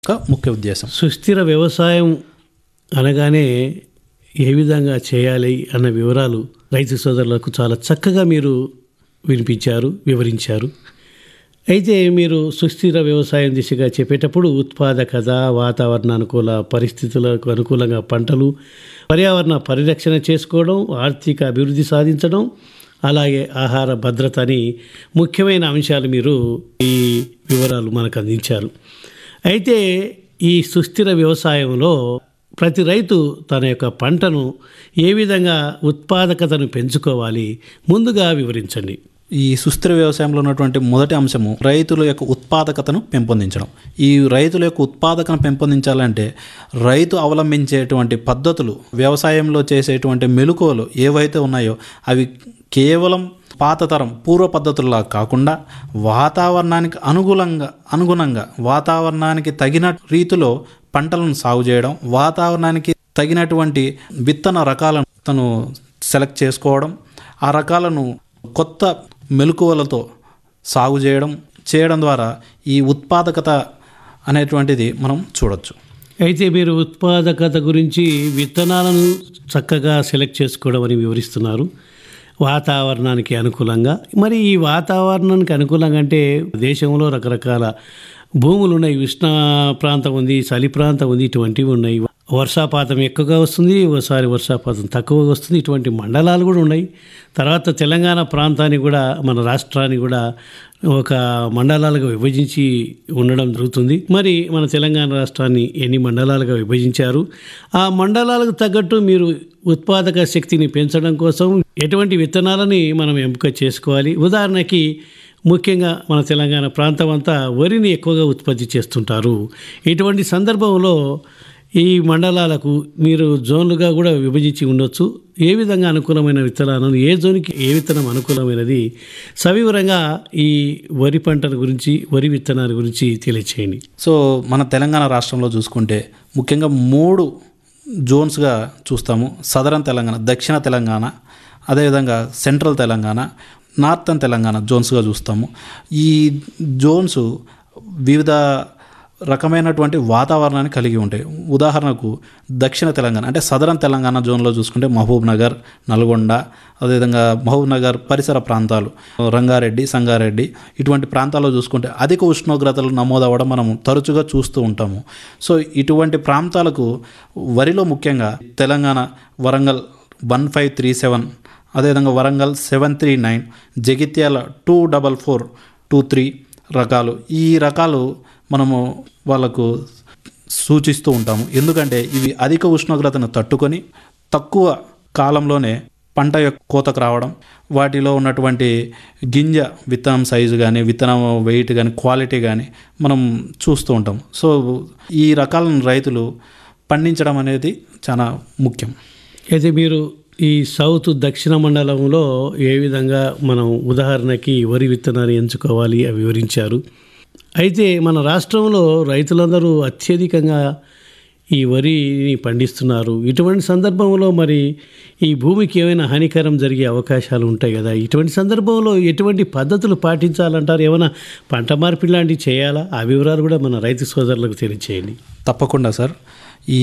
యొక్క ముఖ్య ఉద్దేశం సుస్థిర వ్యవసాయం అనగానే ఏ విధంగా చేయాలి అన్న వివరాలు రైతు సోదరులకు చాలా చక్కగా మీరు వినిపించారు వివరించారు అయితే మీరు సుస్థిర వ్యవసాయం దిశగా చెప్పేటప్పుడు ఉత్పాదకత వాతావరణ అనుకూల పరిస్థితులకు అనుకూలంగా పంటలు పర్యావరణ పరిరక్షణ చేసుకోవడం ఆర్థిక అభివృద్ధి సాధించడం అలాగే ఆహార భద్రత అని ముఖ్యమైన అంశాలు మీరు ఈ వివరాలు మనకు అందించారు అయితే ఈ సుస్థిర వ్యవసాయంలో ప్రతి రైతు తన యొక్క పంటను ఏ విధంగా ఉత్పాదకతను పెంచుకోవాలి ముందుగా వివరించండి ఈ సుస్థిర వ్యవసాయంలో ఉన్నటువంటి మొదటి అంశము రైతుల యొక్క ఉత్పాదకతను పెంపొందించడం ఈ రైతుల యొక్క ఉత్పాదకను పెంపొందించాలంటే రైతు అవలంబించేటువంటి పద్ధతులు వ్యవసాయంలో చేసేటువంటి మెలకువలు ఏవైతే ఉన్నాయో అవి కేవలం పాత తరం పూర్వ పద్ధతుల్లా కాకుండా వాతావరణానికి అనుకూలంగా అనుగుణంగా వాతావరణానికి తగిన రీతిలో పంటలను సాగు చేయడం వాతావరణానికి తగినటువంటి విత్తన రకాలను తను సెలెక్ట్ చేసుకోవడం ఆ రకాలను కొత్త మెలకువలతో సాగు చేయడం చేయడం ద్వారా ఈ ఉత్పాదకత అనేటువంటిది మనం చూడొచ్చు అయితే మీరు ఉత్పాదకత గురించి విత్తనాలను చక్కగా సెలెక్ట్ చేసుకోవడం అని వివరిస్తున్నారు వాతావరణానికి అనుకూలంగా మరి ఈ వాతావరణానికి అనుకూలంగా అంటే దేశంలో రకరకాల భూములు ఉన్నాయి ఉష్ణ ప్రాంతం ఉంది చలి ప్రాంతం ఉంది ఇటువంటివి ఉన్నాయి వర్షాపాతం ఎక్కువగా వస్తుంది ఒకసారి వర్షాపాతం తక్కువగా వస్తుంది ఇటువంటి మండలాలు కూడా ఉన్నాయి తర్వాత తెలంగాణ ప్రాంతాన్ని కూడా మన రాష్ట్రాన్ని కూడా ఒక మండలాలుగా విభజించి ఉండడం జరుగుతుంది మరి మన తెలంగాణ రాష్ట్రాన్ని ఎన్ని మండలాలుగా విభజించారు ఆ మండలాలకు తగ్గట్టు మీరు ఉత్పాదక శక్తిని పెంచడం కోసం ఎటువంటి విత్తనాలని మనం ఎంపిక చేసుకోవాలి ఉదాహరణకి ముఖ్యంగా మన తెలంగాణ ప్రాంతం అంతా వరిని ఎక్కువగా ఉత్పత్తి చేస్తుంటారు ఇటువంటి సందర్భంలో ఈ మండలాలకు మీరు జోన్లుగా కూడా విభజించి ఉండొచ్చు ఏ విధంగా అనుకూలమైన విత్తనాలను ఏ జోన్కి ఏ విత్తనం అనుకూలమైనది సవివరంగా ఈ వరి పంటల గురించి వరి విత్తనాల గురించి తెలియచేయండి సో మన తెలంగాణ రాష్ట్రంలో చూసుకుంటే ముఖ్యంగా మూడు జోన్స్గా చూస్తాము సదరన్ తెలంగాణ దక్షిణ తెలంగాణ అదేవిధంగా సెంట్రల్ తెలంగాణ నార్థన్ తెలంగాణ జోన్స్గా చూస్తాము ఈ జోన్స్ వివిధ రకమైనటువంటి వాతావరణాన్ని కలిగి ఉంటాయి ఉదాహరణకు దక్షిణ తెలంగాణ అంటే సదరన్ తెలంగాణ జోన్లో చూసుకుంటే మహబూబ్ నగర్ నల్గొండ అదేవిధంగా మహబూబ్ నగర్ పరిసర ప్రాంతాలు రంగారెడ్డి సంగారెడ్డి ఇటువంటి ప్రాంతాల్లో చూసుకుంటే అధిక ఉష్ణోగ్రతలు నమోదవ్వడం మనం తరచుగా చూస్తూ ఉంటాము సో ఇటువంటి ప్రాంతాలకు వరిలో ముఖ్యంగా Telangana Warangal one five three seven అదేవిధంగా Warangal seven three nine Jagtial two double four two three రకాలు ఈ రకాలు మనము వాళ్ళకు సూచిస్తూ ఉంటాము ఎందుకంటే ఇవి అధిక ఉష్ణోగ్రతను తట్టుకొని తక్కువ కాలంలోనే పంట యొక్క కోతకు రావడం వాటిలో ఉన్నటువంటి గింజ విత్తనం సైజు కానీ విత్తనం వెయిట్ కానీ క్వాలిటీ కానీ మనం చూస్తూ ఉంటాం సో ఈ రకాలను రైతులు పండించడం అనేది చాలా ముఖ్యం అయితే మీరు ఈ సౌత్ దక్షిణ మండలంలో ఏ విధంగా మనం ఉదాహరణకి వరి విత్తనాన్ని ఎంచుకోవాలి అవి వివరించారు అయితే మన రాష్ట్రంలో రైతులందరూ అత్యధికంగా ఈ వరిని పండిస్తున్నారు ఇటువంటి సందర్భంలో మరి ఈ భూమికి ఏమైనా హానికరం జరిగే అవకాశాలు ఉంటాయి కదా ఇటువంటి సందర్భంలో ఎటువంటి పద్ధతులు పాటించాలంటారు ఏమైనా పంట మార్పిడి లాంటివి చేయాలా ఆ వివరాలు కూడా మన రైతు సోదరులకు తెలియచేయండి తప్పకుండా సార్ ఈ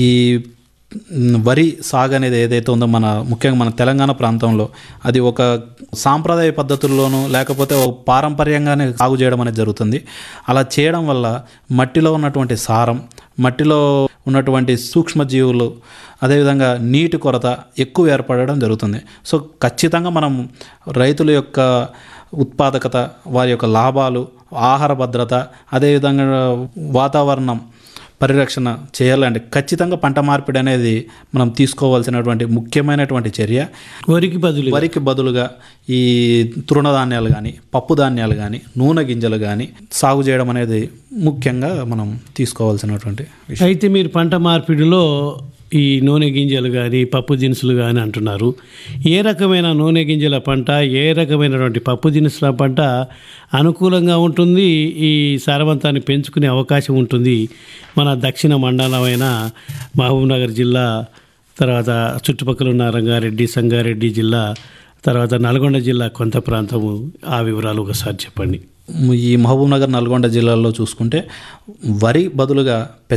వరి సాగు అనేది ఏదైతే ఉందో మన ముఖ్యంగా మన తెలంగాణ ప్రాంతంలో అది ఒక సాంప్రదాయ పద్ధతుల్లోనూ లేకపోతే ఒక పారంపర్యంగానే సాగు చేయడం అనేది జరుగుతుంది అలా చేయడం వల్ల మట్టిలో ఉన్నటువంటి సారం మట్టిలో ఉన్నటువంటి సూక్ష్మజీవులు అదేవిధంగా నీటి కొరత ఎక్కువ ఏర్పడడం జరుగుతుంది సో ఖచ్చితంగా మనం రైతుల యొక్క ఉత్పాదకత వారి యొక్క లాభాలు ఆహార భద్రత అదేవిధంగా వాతావరణం పరిరక్షణ చేయాలంటే ఖచ్చితంగా పంట మార్పిడి అనేది మనం తీసుకోవాల్సినటువంటి ముఖ్యమైనటువంటి చర్య వరికి బదులు వరికి బదులుగా ఈ తృణధాన్యాలు కానీ పప్పు ధాన్యాలు కానీ నూనె గింజలు కానీ సాగు చేయడం అనేది ముఖ్యంగా మనం తీసుకోవాల్సినటువంటి విషయం అయితే మీరు పంట మార్పిడిలో ఈ నూనె గింజలు కానీ పప్పు దినుసులు కానీ అంటున్నారు ఏ రకమైన నూనె గింజల పంట ఏ రకమైనటువంటి పప్పు దినుసుల పంట అనుకూలంగా ఉంటుంది ఈ సారవంతాన్ని పెంచుకునే అవకాశం ఉంటుంది మన దక్షిణ మండలమైన మహబూబ్నగర్ జిల్లా తర్వాత చుట్టుపక్కల ఉన్న రంగారెడ్డి సంగారెడ్డి జిల్లా తర్వాత నల్గొండ జిల్లా కొంత ప్రాంతము ఆ వివరాలు ఒకసారి చెప్పండి ఈ మహబూబ్ నగర్ నల్గొండ జిల్లాలో చూసుకుంటే వరి బదులుగా